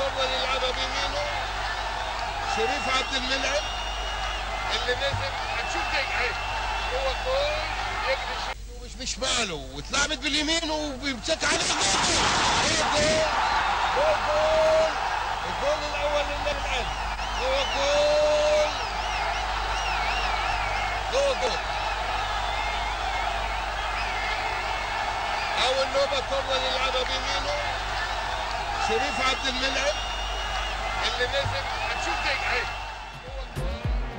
تفضل يلعبها بيمينه شريف عبد المنعم اللي نزل هتشوف دي اهي هو جول يجري شمال ومش بشماله واتلعبت باليمين وبيمسك عليه جول ايه جول هو جول الجول الاول للنادي الاهلي هو جول هو جول اول نوبه تفضل يلعبها بيمينه شريف عبد المنعم اللي نزل هتشوف دي اهي هو جول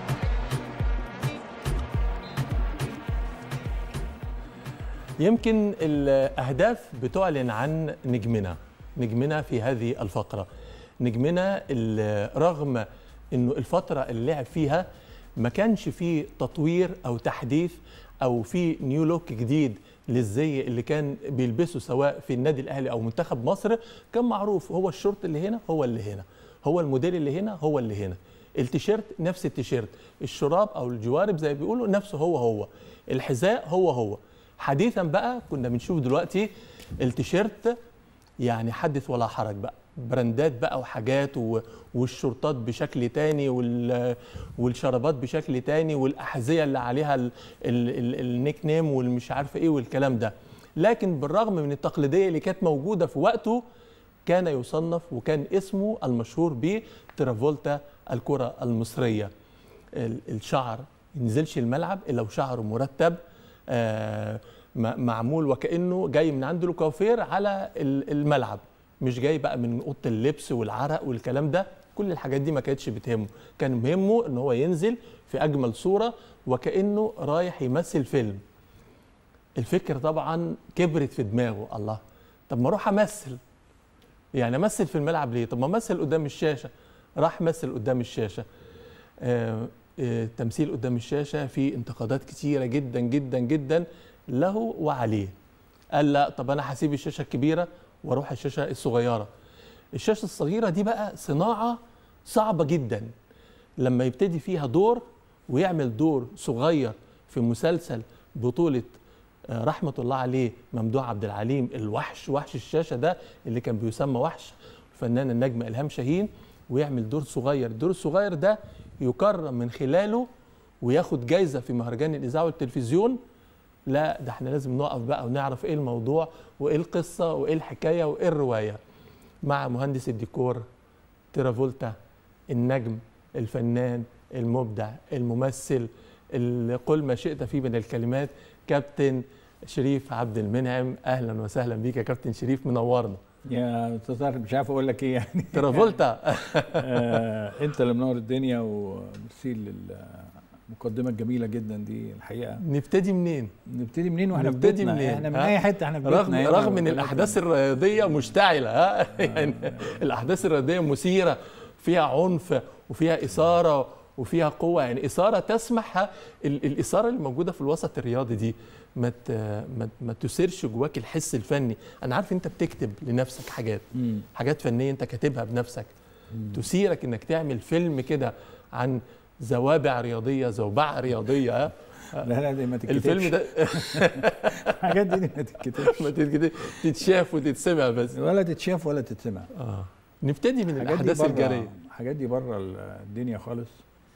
يمكن الأهداف بتعلن عن نجمنا نجمنا في هذه الفقرة نجمنا اللي رغم أنه الفترة اللي لعب فيها ما كانش فيه تطوير أو تحديث أو في نيو لوك جديد للزي اللي كان بيلبسه سواء في النادي الأهلي أو منتخب مصر كان معروف هو الشورت اللي هنا هو اللي هنا هو الموديل اللي هنا هو اللي هنا التيشيرت نفس التيشيرت الشراب او الجوارب زي ما بيقولوا نفسه هو هو الحذاء هو هو حديثا بقى كنا بنشوف دلوقتي التيشيرت يعني حدث ولا حرج بقى براندات بقى وحاجات و- والشورتات بشكل تاني وال- والشرابات بشكل تاني والاحذيه اللي عليها ال- ال- ال- النيك نيم والمش عارف ايه والكلام ده لكن بالرغم من التقليديه اللي كانت موجوده في وقته كان يصنف وكان اسمه المشهور ب ترافولتا الكره المصريه ال- الشعر ما ينزلش الملعب الا وشعره مرتب آه، م- معمول وكانه جاي من عند الكوافير على ال- الملعب مش جاي بقى من اوضه اللبس والعرق والكلام ده كل الحاجات دي ما كانتش بتهمه كان مهمه ان هو ينزل في اجمل صوره وكانه رايح يمثل فيلم الفكره طبعا كبرت في دماغه الله طب ما اروح امثل يعني امثل في الملعب ليه طب ما امثل قدام الشاشه راح مثل قدام الشاشه آه، آه، تمثيل قدام الشاشه في انتقادات كتيره جدا جدا جدا له وعليه قال لا طب انا هسيب الشاشه الكبيره واروح الشاشه الصغيره الشاشه الصغيره دي بقى صناعه صعبه جدا لما يبتدي فيها دور ويعمل دور صغير في مسلسل بطوله آه، رحمه الله عليه ممدوح عبد العليم الوحش وحش الشاشه ده اللي كان بيسمى وحش الفنان النجم الهام شاهين ويعمل دور صغير الدور الصغير ده يكرم من خلاله وياخد جايزه في مهرجان الاذاعه والتلفزيون لا ده احنا لازم نقف بقى ونعرف ايه الموضوع وايه القصه وايه الحكايه وايه الروايه مع مهندس الديكور ترافولتا النجم الفنان المبدع الممثل اللي قل ما شئت فيه من الكلمات كابتن شريف عبد المنعم اهلا وسهلا بيك يا كابتن شريف منورنا يا استاذ طارق مش عارف اقول لك ايه يعني ترافولتا آه انت اللي منور الدنيا وميرسي للمقدمه الجميله جدا دي الحقيقه نبتدي منين نبتدي منين واحنا في نبتدي بيتنا منين؟ احنا من ها؟ اي حته احنا في رغم بيتنا هنا رغم ان وبلدنا. الاحداث الرياضيه مشتعله ها يعني الاحداث الرياضيه مثيره فيها عنف وفيها اثاره وفيها قوه يعني اثاره تسمح ها، ال- الاثاره اللي موجوده في الوسط الرياضي دي ما ت- ما ما تثيرش جواك الحس الفني انا عارف انت بتكتب لنفسك حاجات مم. حاجات فنيه انت كاتبها بنفسك تثيرك انك تعمل فيلم كده عن زوابع رياضيه زوبعه رياضيه ها لا لا دي ما تتكتبش الفيلم ده الحاجات دي ما تتكتبش ما تتكتب- تتشاف وتتسمع بس ولا تتشاف ولا تتسمع اه نبتدي من الحاجات دي الاحداث بره- الجاريه الحاجات دي بره الدنيا خالص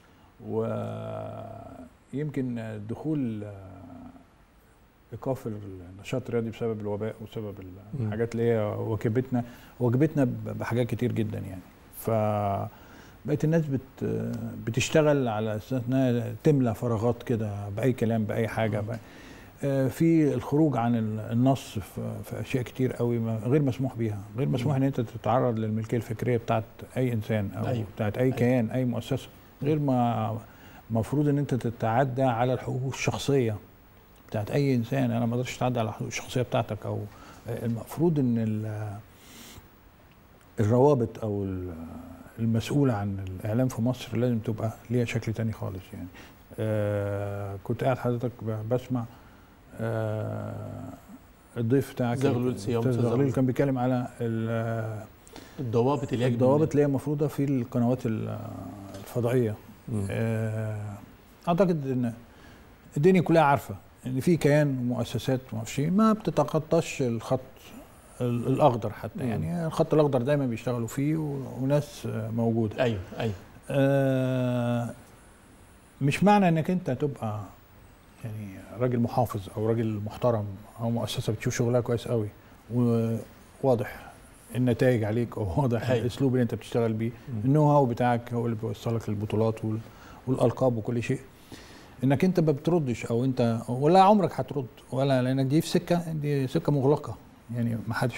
ويمكن دخول ايقاف النشاط الرياضي بسبب الوباء وسبب مم. الحاجات اللي هي واجبتنا واجبتنا ب- بحاجات كتير جدا يعني ف بقت الناس بت بتشتغل على اساس انها تملى فراغات كده باي كلام باي حاجه بأي آه، في الخروج عن ال- النص في في اشياء كتير قوي ما- غير مسموح بيها غير مسموح ان انت تتعرض للملكيه الفكريه بتاعت اي انسان او أيوة. أيوه. بتاعت اي كيان اي مؤسسه غير ما مفروض ان انت تتعدى على الحقوق الشخصيه بتاعت اي انسان انا ما اقدرش اتعدى على الحقوق الشخصيه بتاعتك او آه، المفروض ان ال- الروابط او ال- المسؤوله عن الاعلام في مصر لازم تبقى ليها شكل تاني خالص يعني آه كنت قاعد حضرتك ب- بسمع آه الضيف بتاعك زغلول صيام، الأستاذ أستاذ زغلول زغلول. كان بيتكلم على ال- الضوابط اللي يجب الضوابط اللي هي المفروضه في القنوات ال- الفضائيه مم. آه، اعتقد ان الدنيا كلها عارفه ان في كيان ومؤسسات ومعرفش إيه ما بتتخطاش الخط ال- الاخضر حتى يعني الخط الاخضر دايما بيشتغلوا فيه و- وناس آه، موجوده ايوه ايوه آه، مش معنى انك انت تبقى يعني راجل محافظ او راجل محترم او مؤسسه بتشوف شغلها كويس قوي وواضح النتائج عليك او واضح أيوة. الاسلوب اللي انت بتشتغل بيه النو هاو بتاعك هو اللي بيوصلك للبطولات وال- والالقاب وكل شيء انك انت ما بتردش او انت ولا عمرك هترد ولا لانك دي في سكه دي سكه مغلقه يعني ما حدش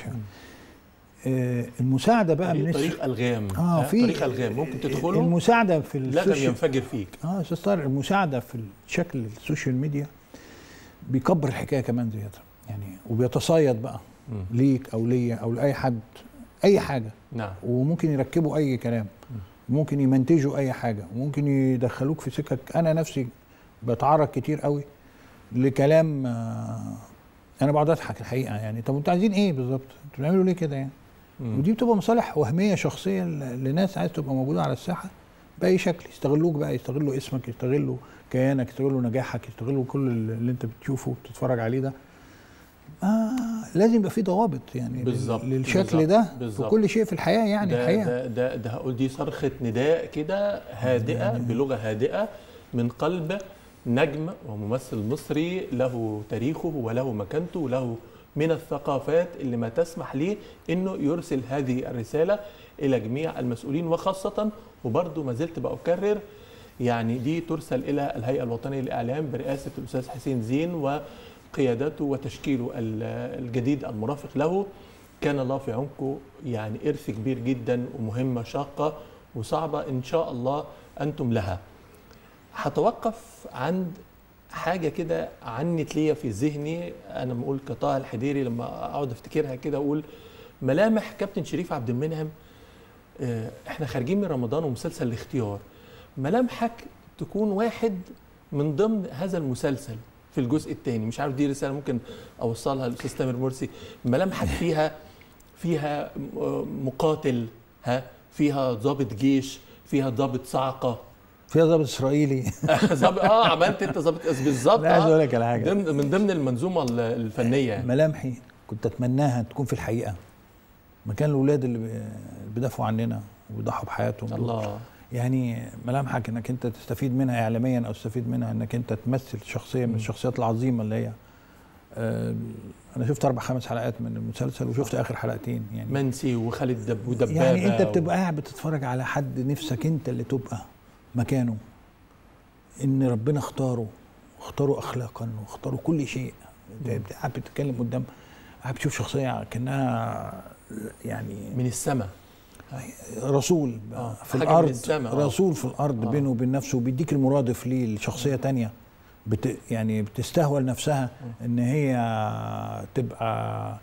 آه، المساعده بقى من طريق, الس- طريق الغام اه ها؟ في طريق الغام ممكن تدخله المساعده في لغم السوشيال ينفجر فيك اه استاذ طارق المساعده في شكل السوشيال ميديا بيكبر الحكايه كمان زياده يعني وبيتصيد بقى مم. ليك او ليا او لاي حد اي حاجه نعم وممكن يركبوا اي كلام ممكن يمنتجوا اي حاجه وممكن يدخلوك في سكك انا نفسي بتعرض كتير قوي لكلام آه، انا بقعد اضحك الحقيقه يعني طب انتوا عايزين ايه بالظبط؟ انتوا بتعملوا ليه كده يعني؟ مم. ودي بتبقى مصالح وهميه شخصيه ل- لناس عايز تبقى موجوده على الساحه باي شكل يستغلوك بقى يستغلوا اسمك يستغلوا كيانك يستغلوا نجاحك يستغلوا كل اللي انت بتشوفه وبتتفرج عليه ده آه لازم يبقى في ضوابط يعني لل- بالظبط، للشكل بالظبط، ده في بالظبط. كل شيء في الحياه يعني ده, الحقيقه ده ده ده هقول دي صرخة نداء كده هادئة بلغة هادئة من قلب نجم وممثل مصري له تاريخه وله مكانته وله من الثقافات اللي ما تسمح ليه انه يرسل هذه الرسالة الى جميع المسؤولين وخاصة وبرضه ما زلت بأكرر يعني دي ترسل الى الهيئة الوطنية للإعلام برئاسة الأستاذ حسين زين وقيادته وتشكيله ال- الجديد المرافق له كان الله في عونكم يعني إرث كبير جدا ومهمة شاقة وصعبة إن شاء الله أنتم لها هتوقف عند حاجة كده عنت ليا في ذهني أنا بقول كطه الحديري لما أقعد أفتكرها كده أقول ملامح كابتن شريف عبد المنعم آه، احنا خارجين من رمضان ومسلسل الاختيار ملامحك تكون واحد من ضمن هذا المسلسل في الجزء الثاني مش عارف دي رساله ممكن اوصلها للاستاذ تامر مرسي ملامحك فيها فيها م- مقاتل ها فيها ضابط جيش فيها ضابط صعقه فيها ضابط اسرائيلي ضابط اه عملت انت ضابط بالظبط لا عايز اقول آه. لك على حاجه ضمن من ضمن المنظومه ال- الفنيه يعني ملامحي كنت اتمناها تكون في الحقيقه مكان الاولاد اللي بي- بيدافعوا عننا وبيضحوا بحياتهم دول. الله يعني ملامحك انك انت تستفيد منها اعلاميا او تستفيد منها انك انت تمثل شخصيه من الشخصيات العظيمه اللي هي آه، انا شفت اربع خمس حلقات من المسلسل وشفت اخر حلقتين يعني منسي وخالد دب ودبابه يعني انت و- بتبقى قاعد بتتفرج على حد نفسك انت اللي تبقى مكانه ان ربنا اختاره واختاره اخلاقا واختاره كل شيء انت قاعد بتتكلم قدام قاعد بتشوف شخصيه كانها يعني من السماء رسول آه، في حاجة من الارض السماء، آه. رسول في الارض آه. بينه وبين نفسه وبيديك المرادف ليه لشخصيه تانية بت يعني بتستهول نفسها ان هي تبقى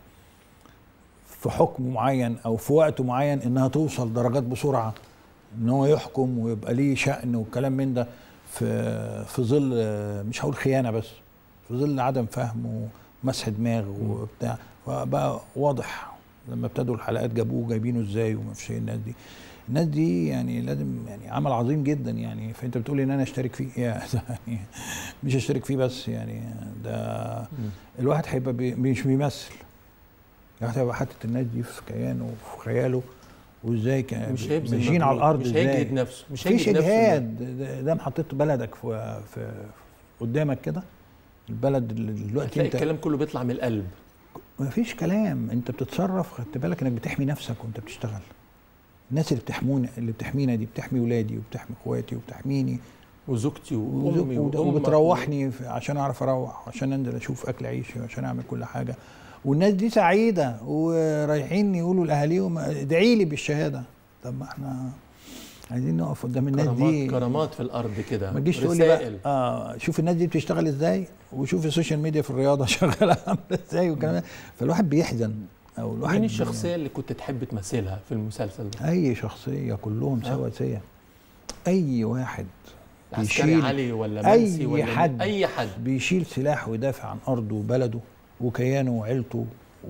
في حكم معين او في وقت معين انها توصل درجات بسرعه ان هو يحكم ويبقى ليه شأن والكلام من ده في في ظل مش هقول خيانه بس في ظل عدم فهم ومسح دماغ وبتاع فبقى واضح لما ابتدوا الحلقات جابوه جايبينه ازاي وما فيش الناس دي الناس دي يعني لازم يعني عمل عظيم جدا يعني فانت بتقولي ان انا اشترك فيه يا يعني مش اشترك فيه بس يعني ده الواحد هيبقى بي مش بيمثل الواحد هيبقى حاطط الناس دي في كيانه وفي خياله وازاي كان مش هيبذل ماشيين على مجهود، الارض مش ازاي هيجهد نفسه مش مفيش هيجهد نفسه اجهاد ده- ده حطيت بلدك في, في قدامك كده البلد اللي دلوقتي هتلاقي انت الكلام كله بيطلع من القلب مفيش كلام انت بتتصرف خدت بالك انك بتحمي نفسك وانت بتشتغل الناس اللي بتحمونا اللي بتحمينا دي بتحمي ولادي وبتحمي اخواتي وبتحميني وزوجتي وز- وامي وت- وأمك وبتروحني في- عشان اعرف اروح عشان انزل اشوف اكل عيشي وعشان اعمل كل حاجه والناس دي سعيده ورايحين يقولوا لاهاليهم ادعي لي بالشهاده طب ما احنا عايزين نقف قدام الناس كرامات دي كرامات في الارض كده ما تجيش تقول لي بقى رسائل. اه شوف الناس دي بتشتغل ازاي وشوف السوشيال ميديا في الرياضه شغاله عامله ازاي والكلام ده فالواحد بيحزن او الواحد مين بي- الشخصيه اللي كنت تحب تمثلها في المسلسل ده اي شخصيه كلهم آه. سواسيه اي واحد عسكري يشيل علي ولا أي منسي ولا حد. اي حد بيشيل سلاح ويدافع عن ارضه وبلده وكيانه وعيلته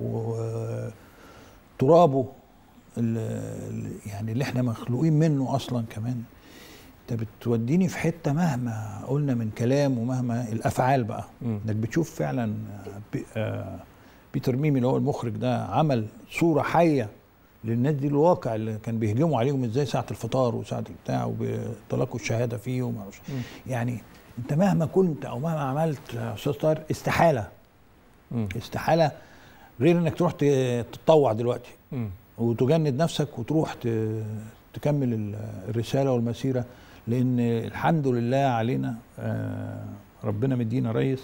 وترابه ال- يعني اللي احنا مخلوقين منه اصلا كمان انت بتوديني في حته مهما قلنا من كلام ومهما الافعال بقى مم. انك بتشوف فعلا ب- آه، بيتر ميمي اللي هو المخرج ده عمل صوره حيه للناس دي الواقع اللي كان بيهجموا عليهم ازاي ساعه الفطار وساعه البتاع وبيطلقوا الشهاده فيه وما اعرفش يعني انت مهما كنت او مهما عملت يا استاذ طاهر استحاله مم. استحاله غير انك تروح ت- تتطوع دلوقتي مم. وتجند نفسك وتروح ت- تكمل ال- الرساله والمسيره لان الحمد لله علينا آه، ربنا مدينا رئيس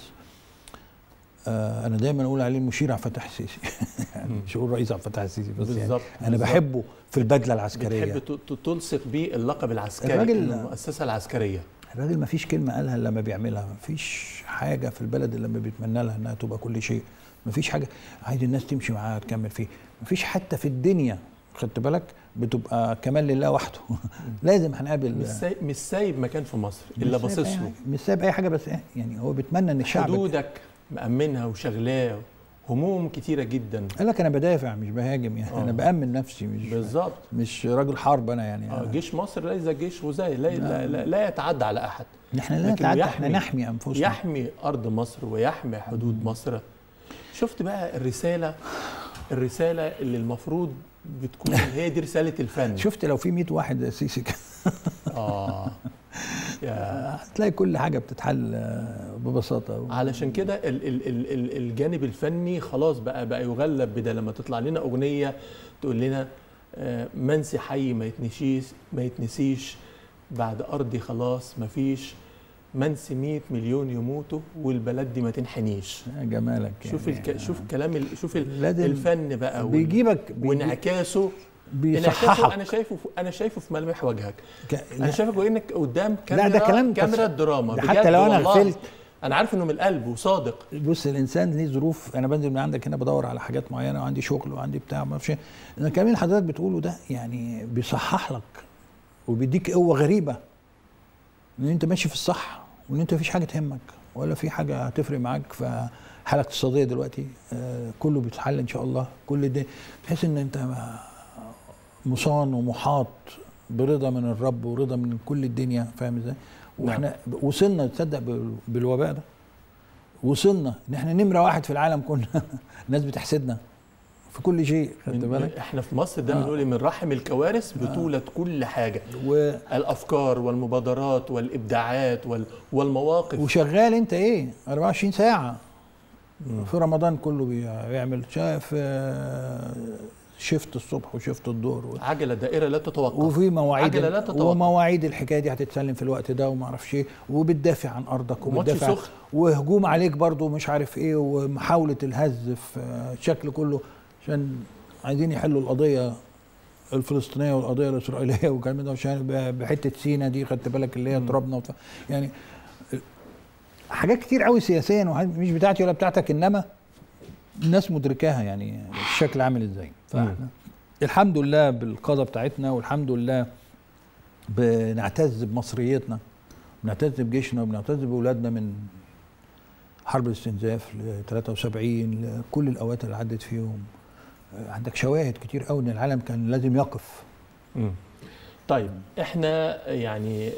آه، انا دايما اقول عليه المشير عبد الفتاح السيسي يعني مش اقول رئيس عبد الفتاح السيسي بس يعني بالظبط، انا بالظبط. بحبه في البدله العسكريه بتحب ت- ت- تلصق بيه اللقب العسكري الراجل- إنه المؤسسه العسكريه الراجل ما فيش كلمه قالها الا لما بيعملها ما فيش حاجه في البلد الا لما بيتمنى لها انها تبقى كل شيء ما فيش حاجه عايز الناس تمشي معاها تكمل فيه ما فيش حتى في الدنيا خدت بالك بتبقى كمال لله وحده لازم هنقابل مش سايب مش سايب مكان في مصر الا مش سايب باصص أي له حاجة. مش سايب اي حاجه بس إيه، يعني هو بيتمنى ان الشعب حدودك مأمنها وشغلاه هموم كتيره جدا قال لك انا بدافع مش بهاجم يعني آه. انا بامن نفسي مش بالظبط مش راجل حرب انا يعني آه جيش مصر ليس جيش غزاة لا, لا, لا, لا يتعدى على احد احنا لا لكن نتعدى احنا يحمي- نحمي انفسنا يحمي ارض مصر ويحمي حدود مصر شفت بقى الرساله الرساله اللي المفروض بتكون هي دي رساله الفن شفت لو في 100 واحد زي سيسي كده اه يا هتلاقي كل حاجه بتتحل آه، ببساطه علشان كده ال ال ال ال الجانب الفني خلاص بقى بقى يغلب بده لما تطلع لنا اغنيه تقول لنا آه، منسي حي ما يتنسيش ما يتنسيش بعد ارضي خلاص ما فيش منسي 100 مليون يموتوا والبلد دي ما تنحنيش يا جمالك شوف يعني الك... شوف كلام ال... شوف ال... لازم الفن بقى وال... بيجيبك بيجي- وانعكاسه انعكاسه بيصححك انا شايفه في... انا شايفه في ملامح وجهك ك- انا شايفك وانك قدام كاميرا ده كلام تص- كاميرا الدراما ده بجد حتى لو أنا والله. غفلت. انا عارف انه من القلب وصادق بص الانسان ليه ظروف انا بنزل من عندك هنا بدور على حاجات معينه وعندي شغل وعندي بتاع ما اعرفش إيه. انا الكلام اللي حضرتك بتقوله ده يعني بيصحح لك وبيديك قوه غريبه ان انت ماشي في الصح وان انت مفيش حاجه تهمك ولا في حاجه هتفرق معاك في حاله اقتصاديه دلوقتي آه كله بيتحل ان شاء الله كل ده بحيث ان انت مصان ومحاط برضا من الرب ورضا من كل الدنيا فاهم ازاي؟ واحنا وصلنا تصدق بال- بالوباء ده وصلنا ان احنا نمره واحد في العالم كنا الناس بتحسدنا في كل شيء خدت من... بالك احنا في مصر ده آه. بنقول من رحم الكوارث بتولد كل حاجه و... الافكار والمبادرات والابداعات وال... والمواقف وشغال انت ايه 24 ساعه في رمضان كله بي- بيعمل شايف آه، شفت الصبح وشفت الظهر و- عجله دائره لا تتوقف وفي مواعيد عجلة لا تتوقف. ومواعيد الحكايه دي هتتسلم في الوقت ده وما اعرفش ايه وبتدافع عن ارضك وماتش وبتدافع سخن. وهجوم عليك برضو مش عارف ايه ومحاوله الهز في آه، الشكل كله عشان عايزين يحلوا القضيه الفلسطينيه والقضيه الاسرائيليه والكلام ده عشان ب- بحته سينا دي خدت بالك اللي هي ترابنا وف... يعني حاجات كتير قوي سياسيا وحاجات مش بتاعتي ولا بتاعتك انما الناس مدركاها يعني الشكل عامل ازاي فاحنا الحمد لله بالقاده بتاعتنا والحمد لله بنعتز بمصريتنا بنعتز بجيشنا وبنعتز باولادنا من حرب الاستنزاف ل 73 لكل الاوقات اللي عدت فيهم آه، عندك شواهد كتير قوي ان العالم كان لازم يقف مم. طيب احنا يعني آه،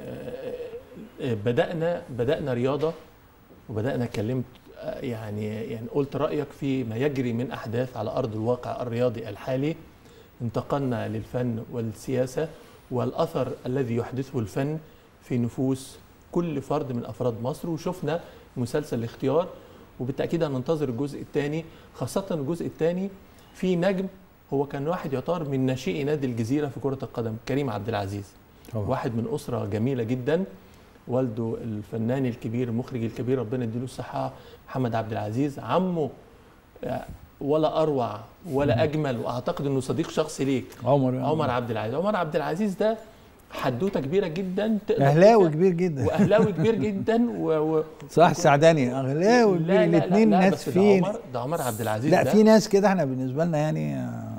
آه، بدأنا بدأنا رياضة وبدأنا اتكلمت آه، يعني يعني قلت رأيك في ما يجري من أحداث على أرض الواقع الرياضي الحالي انتقلنا للفن والسياسة والأثر الذي يحدثه الفن في نفوس كل فرد من أفراد مصر وشفنا مسلسل الاختيار وبالتأكيد هننتظر الجزء الثاني خاصة الجزء الثاني في نجم هو كان واحد يعتبر من ناشئي نادي الجزيرة في كرة القدم كريم عبد العزيز طبعا. واحد من أسرة جميلة جدا والده الفنان الكبير المخرج الكبير ربنا يديله الصحة محمد عبد العزيز عمه آه، ولا أروع ولا أجمل وأعتقد أنه صديق شخصي ليك عمر عمر عبد العزيز عمر عبد العزيز ده حدوته كبيرة جدا تقدر اهلاوي تقول كبير جدا واهلاوي كبير جدا و... و... صح السعداني اهلاوي لا كبير لا لا الاثنين لا ناس بس ده في عمر ده عمر عبد العزيز لا ده في ناس كده احنا بالنسبه لنا يعني آه،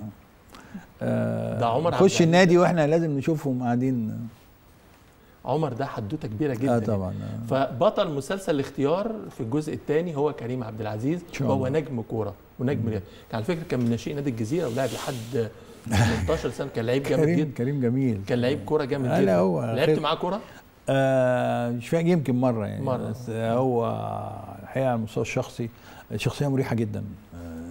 آه، ده عمر عبد نخش العزيز النادي واحنا لازم نشوفهم قاعدين عمر ده حدوته كبيره جدا اه طبعا آه. فبطل مسلسل الاختيار في الجزء الثاني هو كريم عبد العزيز شاء وهو الله. نجم كوره ونجم رياضي كان على فكره كان من ناشئين نادي الجزيره ولعب لحد 18 سنه كان لعيب جامد كريم جدا كريم جميل كان لعيب كوره جامد لا، جدا هو لعبت خير. معاه كوره آه مش فاكر يمكن مره يعني مرة. بس هو الحقيقه على المستوى الشخصي شخصيه مريحه جدا آه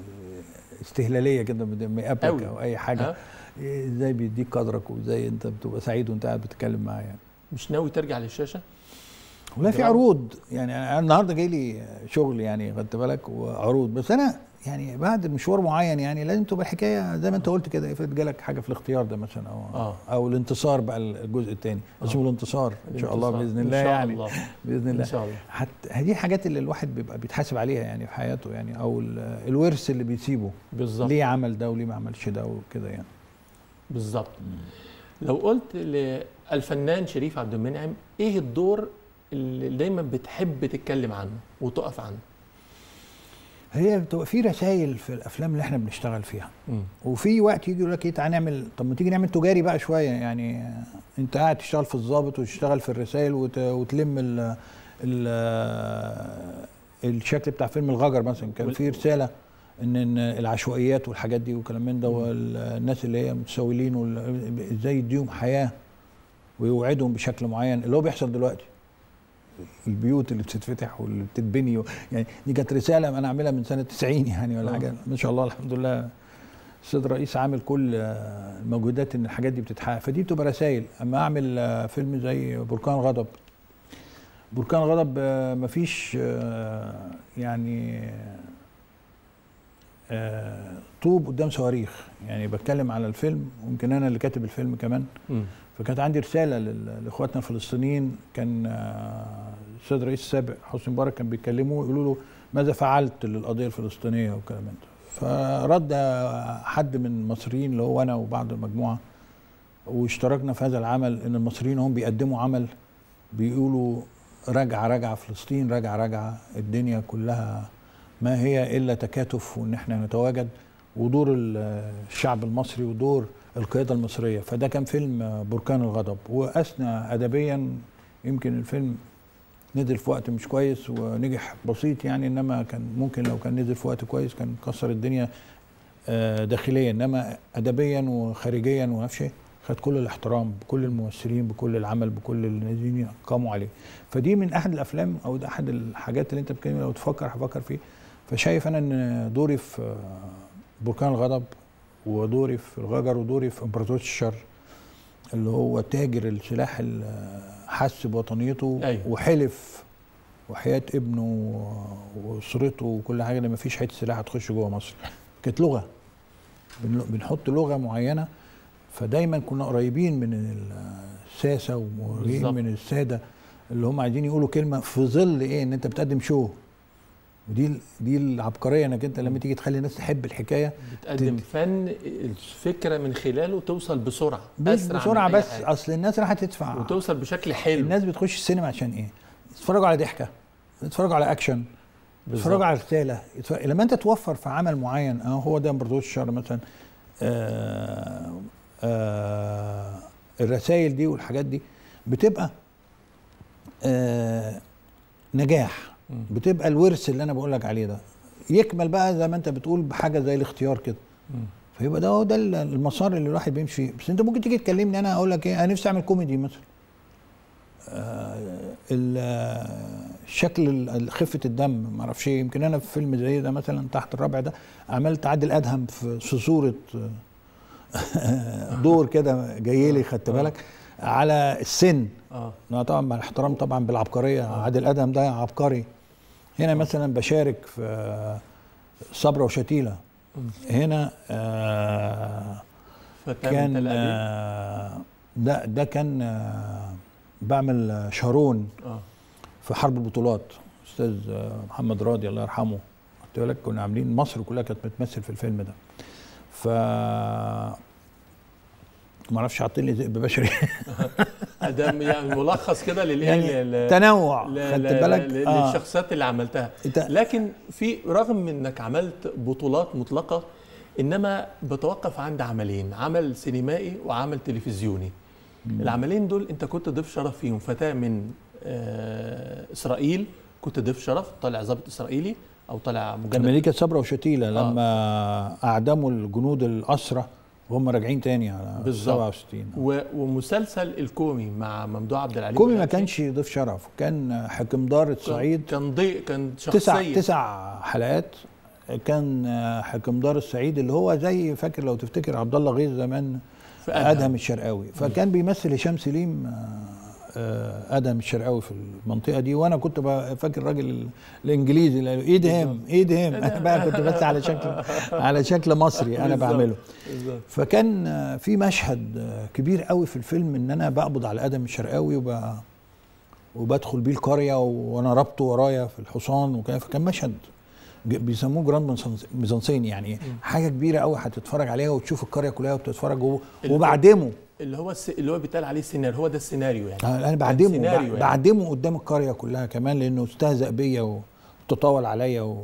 استهلاليه كده لما يقابلك أوي. او اي حاجه ها؟ ازاي بيديك قدرك وازاي انت بتبقى سعيد وانت قاعد بتتكلم معاه يعني مش ناوي ترجع للشاشه والله في جمال. عروض يعني انا النهارده جاي لي شغل يعني خدت بالك وعروض بس انا يعني بعد مشوار معين يعني لازم تبقى الحكايه زي ما انت قلت كده افرض جالك حاجه في الاختيار ده مثلا او آه. او الانتصار بقى الجزء الثاني اسمه الانتصار ان شاء الله الانتصار. باذن الله إن شاء يعني الله. باذن الله ان شاء الله حتى هذه الحاجات اللي الواحد بيبقى بيتحاسب عليها يعني في حياته يعني او ال- الورث اللي بيسيبه بالظبط ليه عمل ده وليه ما عملش ده وكده يعني بالظبط لو قلت للفنان شريف عبد المنعم ايه الدور اللي دايما بتحب تتكلم عنه وتقف عنه هي بتبقى في رسائل في الافلام اللي احنا بنشتغل فيها مم. وفي وقت يجي يقول لك ايه تعالى نعمل طب ما تيجي نعمل تجاري بقى شويه يعني آه، انت قاعد تشتغل في الضابط وتشتغل في الرسائل وت... وتلم ال... ال... آه، الشكل بتاع فيلم الغجر مثلا كان وال- في رساله ان ان العشوائيات والحاجات دي وكلام من ده والناس اللي هي متسولين وال- ازاي يديهم حياه ويوعدهم بشكل معين اللي هو بيحصل دلوقتي البيوت اللي بتتفتح واللي بتتبني و... يعني دي كانت رساله انا عاملها من سنه 90 يعني ولا آه. حاجه ما شاء الله الحمد لله السيد الرئيس عامل كل آه، المجهودات ان الحاجات دي بتتحقق فدي بتبقى رسائل اما اعمل آه، فيلم زي بركان غضب بركان غضب آه، مفيش آه، يعني آه، طوب قدام صواريخ يعني بتكلم على الفيلم ويمكن انا اللي كاتب الفيلم كمان مم. فكانت عندي رساله لل- لاخواتنا الفلسطينيين كان آه، السيد الرئيس السابق حسني مبارك كان بيكلموه يقولوا له ماذا فعلت للقضيه الفلسطينيه والكلام من ده فرد حد من المصريين اللي هو انا وبعض المجموعه واشتركنا في هذا العمل ان المصريين هم بيقدموا عمل بيقولوا رجعه رجعه فلسطين رجعه رجعه الدنيا كلها ما هي الا تكاتف وان احنا نتواجد ودور ال- الشعب المصري ودور القياده المصريه فده كان فيلم بركان الغضب واثنى ادبيا يمكن الفيلم نزل في وقت مش كويس ونجح بسيط يعني انما كان ممكن لو كان نزل في وقت كويس كان كسر الدنيا آه، داخليا انما ادبيا وخارجيا ونفس خد كل الاحترام بكل الممثلين بكل العمل بكل الذين قاموا عليه فدي من احد الافلام او ده احد الحاجات اللي انت بتتكلم لو تفكر هفكر فيه فشايف انا ان دوري في آه، بركان الغضب ودوري في الغجر ودوري في امبراطوريه الشر اللي هو تاجر السلاح اللي حس بوطنيته أيوة. وحلف وحياه ابنه واسرته وكل حاجه ان مفيش حته سلاح هتخش جوه مصر كانت لغه بن- بنحط لغه معينه فدايما كنا قريبين من الساسه وقريبين بالظبط. من الساده اللي هم عايزين يقولوا كلمه في ظل ايه ان انت بتقدم شو ودي ال- دي العبقريه انك انت لما تيجي تخلي الناس تحب الحكايه بتقدم فن الفكره من خلاله توصل بسرعه بس أسرع من بسرعه أي بس حاجة. اصل الناس راح تدفع وتوصل بشكل حلو الناس بتخش السينما عشان ايه؟ يتفرجوا على ضحكه يتفرجوا على اكشن يتفرجوا على رساله يتفرج... لما انت توفر في عمل معين اه هو ده امبراطور الشر مثلا آه آه الرسائل دي والحاجات دي بتبقى آه نجاح مم. بتبقى الورث اللي انا بقول لك عليه ده يكمل بقى زي ما انت بتقول بحاجه زي الاختيار كده مم. فيبقى ده هو ده المسار اللي الواحد بيمشي فيه بس انت ممكن تيجي تكلمني انا اقول لك ايه انا نفسي اعمل كوميدي مثلا آه، ال- آه، شكل ال- خفه الدم ما اعرفش ايه يمكن انا في فيلم زي ده مثلا تحت الرابع ده عملت عادل ادهم في في صوره آه، دور كده جاي لي خدت بالك على السن اه لا طبعا مع الاحترام طبعا بالعبقريه عادل ادهم ده عبقري هنا مثلا بشارك في آه، صبرا وشتيله هنا آه فتاه كان كان آه ده ده كان آه بعمل آه، شارون اه في حرب البطولات استاذ آه، محمد راضي الله يرحمه قلت لك كنا عاملين مصر كلها كانت بتمثل في الفيلم ده ف ما اعرفش حاطين لي ذئب بشري ده يعني ملخص كده للايه يعني لل- تنوع ل- خدت ل- بالك ل- آه. للشخصيات اللي عملتها انت لكن في رغم من انك عملت بطولات مطلقه انما بتوقف عند عملين عمل سينمائي وعمل تلفزيوني العملين دول انت كنت ضيف شرف فيهم فتاه من آه اسرائيل كنت ضيف شرف طالع ضابط اسرائيلي او طالع مجند الملكه صبرا وشتيله لما اعدموا الجنود الاسرى وهم راجعين تاني على بالظبط. 67 و- ومسلسل الكومي مع ممدوح عبد العليم كومي ما والأبشي. كانش ضيف شرف كان حكمدار الصعيد كان ضيق كان تسع شخصيه تسع حلقات كان آه، حكم دار السعيد اللي هو زي فاكر لو تفتكر عبد الله غيث زمان في أدهم. ادهم الشرقاوي فكان بيمثل هشام سليم آه، آه، ادهم الشرقاوي في المنطقه دي وانا كنت بقى فاكر الراجل ال- الانجليزي اللي قال ايه دهم ايه دهم انا بقى كنت بس على شكل على شكل مصري انا بالظبط. بعمله بالظبط. فكان آه، في مشهد آه، كبير قوي في الفيلم ان انا بقبض على ادم الشرقاوي وب... وبدخل بيه القريه وانا رابطه ورايا في الحصان وكده فكان مشهد ج- بيسموه جراند ميزانس- ميزانسين يعني حاجه كبيره قوي هتتفرج عليها وتشوف القريه كلها وبتتفرج و- ال- وبعدمه اللي هو الس... اللي هو بيتقال عليه السيناريو هو ده السيناريو يعني آه، انا كان بعدمه سيناريو بع- يعني. بعدمه قدام القريه كلها كمان لانه استهزأ بيا وتطاول عليا و...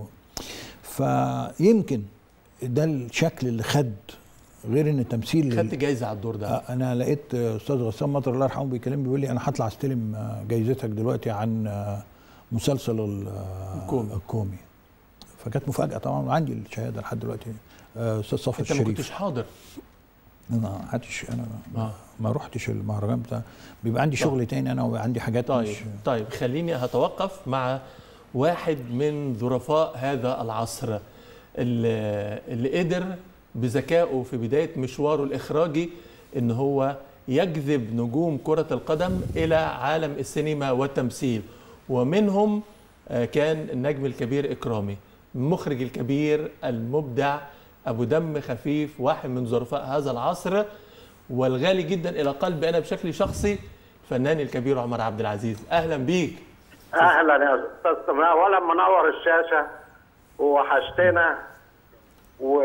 فيمكن ده الشكل اللي خد غير ان تمثيل خدت جايزه على الدور ده آه، انا لقيت آه، استاذ غسان مطر الله يرحمه بيكلمني بيقول لي انا هطلع استلم آه، جايزتك دلوقتي عن آه، مسلسل ال- آه، الكومي. الكومي فكانت مفاجاه طبعا وعندي الشهاده لحد دلوقتي آه، استاذ صفر انت ما الشريف كنتش حاضر انا ما حدش انا آه. ما رحتش المهرجان بتاع بيبقى عندي شغل تاني انا وعندي حاجات طيب مش طيب خليني هتوقف مع واحد من ظرفاء هذا العصر اللي, اللي قدر بذكائه في بدايه مشواره الاخراجي ان هو يجذب نجوم كره القدم الى عالم السينما والتمثيل ومنهم آه، كان النجم الكبير اكرامي المخرج الكبير المبدع ابو دم خفيف واحد من ظرفاء هذا العصر والغالي جدا الى قلبي انا بشكل شخصي الفنان الكبير عمر عبد العزيز اهلا بيك اهلا يا استاذ سماح اولا منور الشاشه ووحشتنا و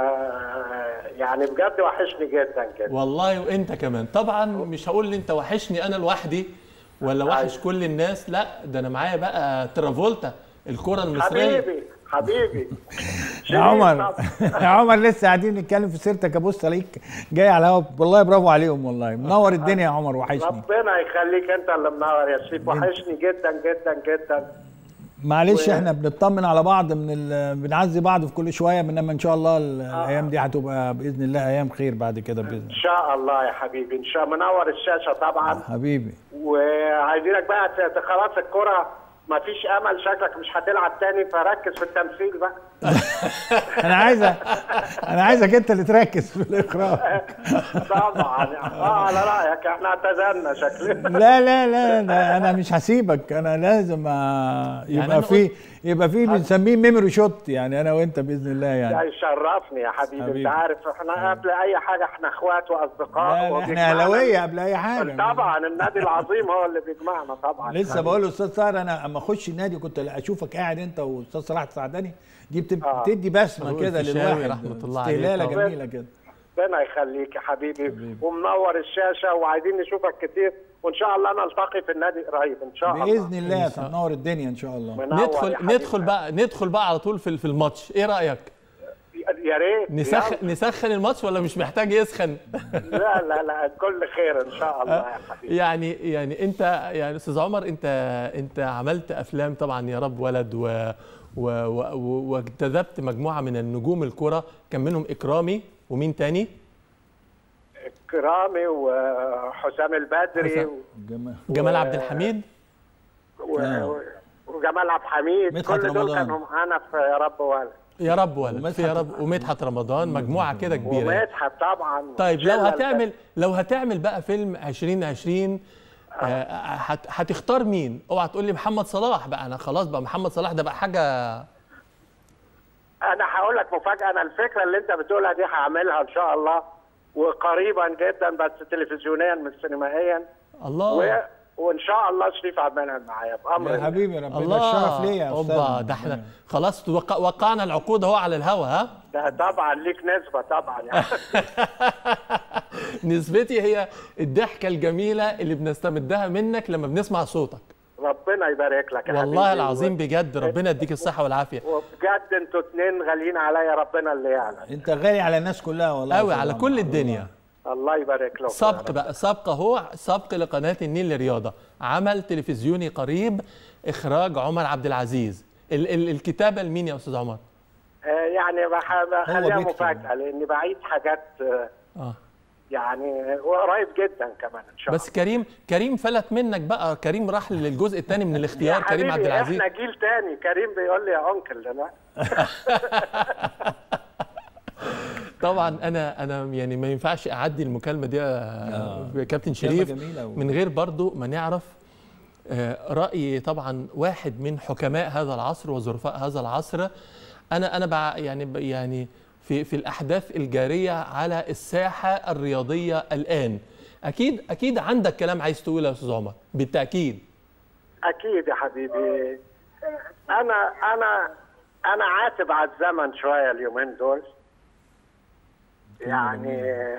يعني بجد وحشني جدا كده والله وانت كمان طبعا مش هقول لي انت وحشني انا لوحدي ولا وحش أيوة. كل الناس لا ده انا معايا بقى ترافولتا الكره المصريه حبيبي حبيبي يا شريف عمر طبعا. يا عمر لسه قاعدين نتكلم في سيرتك ابص عليك جاي على الهوا والله برافو عليهم والله منور الدنيا يا عمر وحشني ربنا يخليك انت اللي منور يا شريف وحشني جدا جدا جدا معلش و- احنا بنطمن على بعض من ال... بنعزي بعض في كل شويه انما ان شاء الله ال- الايام دي هتبقى باذن الله ايام خير بعد كده باذن ان الله شاء الله يا حبيبي ان شاء منور الشاشه طبعا حبيبي وعايزينك بقى ت- خلاص الكره ما فيش امل شكلك مش هتلعب تاني فركز في التمثيل بقى انا عايزه انا عايزك انت اللي تركز في الاخراج طبعا اه على رايك احنا اعتزلنا شكلنا لا لا لا لا انا مش هسيبك انا لازم آه، يعني يبقى أنا في يبقى في بنسميه ميموري شوت يعني انا وانت باذن الله ده يعني يشرفني يا حبيبي, حبيبي. انت عارف احنا قبل اي حاجه احنا اخوات واصدقاء لا لا احنا وبيجمعنا- اهلاويه قبل اي حاجه طبعا النادي العظيم هو اللي بيجمعنا طبعا لسه بقول لاستاذ طاهر انا اما اخش النادي كنت اشوفك قاعد انت واستاذ صلاح السعداني دي بت- آه. بتدي بسمه هو كده الفيشاوي للواحد رحمة الله عليه استهلاله طبعا. جميله كده ربنا يخليك يا حبيبي, ومنور الشاشه وعايزين نشوفك كتير وان شاء الله نلتقي في النادي قريب ان شاء الله باذن الله تنور الدنيا ان شاء الله منور يا ندخل حبيبي. ندخل بقى ندخل بقى على طول في في الماتش ايه رايك يا ريت نسخن نسخن الماتش ولا مش محتاج يسخن يلا. لا لا لا كل خير ان شاء الله يا حبيبي يعني يعني انت يعني استاذ عمر انت انت عملت افلام طبعا يا رب ولد و و- و- و- واجتذبت مجموعه من النجوم الكره كان منهم اكرامي ومين تاني كرامي وحسام البدري حسام. و... جمال جمال عبد الحميد و... آه. وجمال عبد الحميد مدحت كل دول رمضان. كانوا معانا في يا رب ولد يا رب ولد ومدحت- في يا رب ومدحت رمضان مجموعه كده كبيره ومدحت طبعا طيب لو شلة هتعمل لو هتعمل بقى فيلم 2020 آه، هت- هتختار مين؟ اوعى تقول لي محمد صلاح بقى انا خلاص بقى محمد صلاح ده بقى حاجه انا هقول لك مفاجاه انا الفكره اللي انت بتقولها دي هعملها ان شاء الله وقريبا جدا بس تلفزيونيا مش سينمائيا الله و... وان شاء الله شريف عبد المنعم معايا بامر يا الله. حبيبي ربنا الله الشرف ليا يا اوبا استاذ ده احنا خلاص وق- وقعنا العقود اهو على الهوا ها ده طبعا ليك نسبه طبعا يعني نسبتي هي الضحكه الجميله اللي بنستمدها منك لما بنسمع صوتك ربنا يبارك لك يا والله حبيبي. العظيم بجد ربنا يديك الصحه والعافيه وبجد انتوا اتنين غاليين عليا ربنا اللي يعلم انت غالي على الناس كلها والله يا قوي أستاذ على عمر. كل الدنيا الله يبارك له سبق بقى سبق هو سبق لقناه النيل للرياضه عمل تلفزيوني قريب اخراج عمر عبد العزيز ال ال الكتابه لمين يا استاذ عمر آه، يعني بح- بخليها بيكتب. مفاجاه لاني بعيد حاجات آه، اه يعني وقريب جدا كمان ان شاء الله بس كريم كريم فلت منك بقى كريم راح للجزء الثاني من يا الاختيار كريم عبد حبيبي العزيز احنا جيل تاني كريم بيقول لي يا انكل لا طبعا انا انا يعني ما ينفعش اعدي المكالمه دي يا كابتن شريف جميلة و- من غير برضو ما نعرف آه، راي طبعا واحد من حكماء هذا العصر وظرفاء هذا العصر انا انا بع يعني ب- يعني في في الاحداث الجاريه على الساحه الرياضيه الان اكيد اكيد عندك كلام عايز تقوله يا استاذ عمر بالتاكيد اكيد يا حبيبي انا انا انا عاتب على الزمن شويه اليومين دول يعني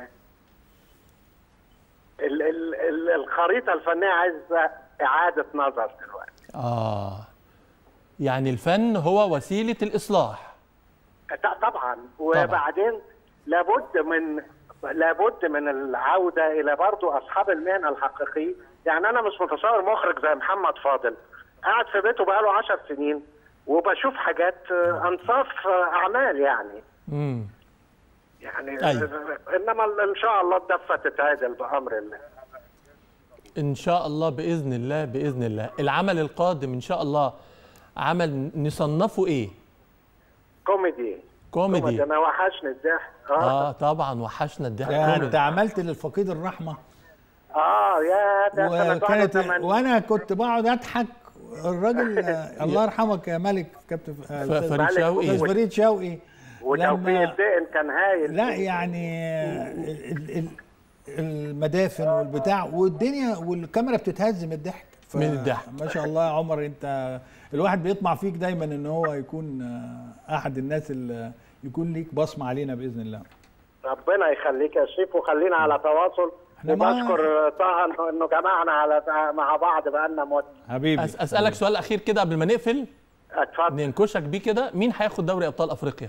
ال ال ال الخريطه الفنيه عايزه اعاده نظر دلوقتي اه يعني الفن هو وسيله الاصلاح ط- طبعا وبعدين لابد من لابد من العوده الى برضو اصحاب المهنه الحقيقيين يعني انا مش متصور مخرج زي محمد فاضل قاعد في بيته بقاله عشر سنين وبشوف حاجات آه، انصاف آه، اعمال يعني امم يعني أيوة. انما ان شاء الله الدفه تتعدل بامر الله ان شاء الله باذن الله باذن الله العمل القادم ان شاء الله عمل نصنفه ايه كوميدي كوميدي انا وحشني الضحك اه اه طبعا وحشنا الضحك ده انت كوميدي عملت للفقيد الرحمه اه يا ده سنة وكانت 81. وانا كنت بقعد اضحك الراجل آه، الله يرحمك يا ملك كابتن آه، ف- أستاذ فريد مالك شوقي أستاذ فريد شوقي وتوفيق لما الدقن كان هايل لا يعني آه، ال- ال- المدافن والبتاع والدنيا والكاميرا بتتهز من الضحك ف- من الضحك. ما شاء الله يا عمر انت الواحد بيطمع فيك دايما ان هو يكون آه، احد الناس اللي يكون ليك بصمه علينا باذن الله ربنا يخليك يا شريف وخلينا على تواصل احنا مع- وبشكر طه إنه- انه جمعنا على مع بعض بقالنا مده حبيبي أس اسالك سؤال اخير كده قبل ما نقفل اتفضل ننكشك بيه كده مين هياخد دوري ابطال افريقيا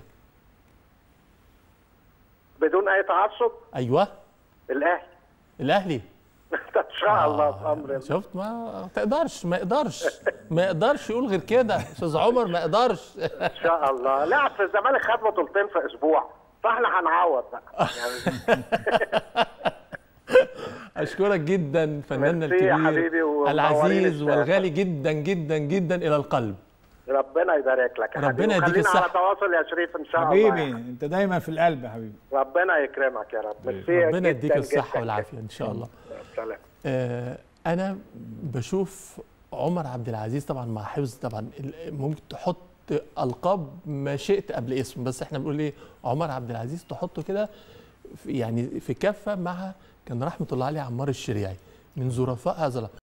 بدون اي تعصب ايوه الاهلي الاهلي ان شاء الله بامر الله شفت ما تقدرش ما يقدرش ما يقدرش يقول غير كده استاذ عمر ما يقدرش ان شاء الله لعب في الزمالك خد بطولتين في اسبوع فاحنا هنعوض بقى يعني اشكرك جدا فناننا ميرسي يا الكبير حبيبي ومنورين العزيز الشاشة. والغالي جدا جدا جدا الى القلب ربنا يبارك لك يا ربنا حبيبي يديك وخلينا على الصحة. تواصل يا شريف ان شاء الله حبيبي يعني. انت دايما في القلب يا حبيبي ربنا يكرمك يا رب ميرسي ربنا جداً يديك الصحه جداً والعافيه ان شاء الله جداً. سلام آه، انا بشوف عمر عبد العزيز طبعا مع حفظ طبعا ال- ممكن تحط القاب ما شئت قبل اسم بس احنا بنقول ايه عمر عبد العزيز تحطه كده في- يعني في كفه مع كان رحمه الله عليه عمار الشريعي من ظرفاء هذا الأمر.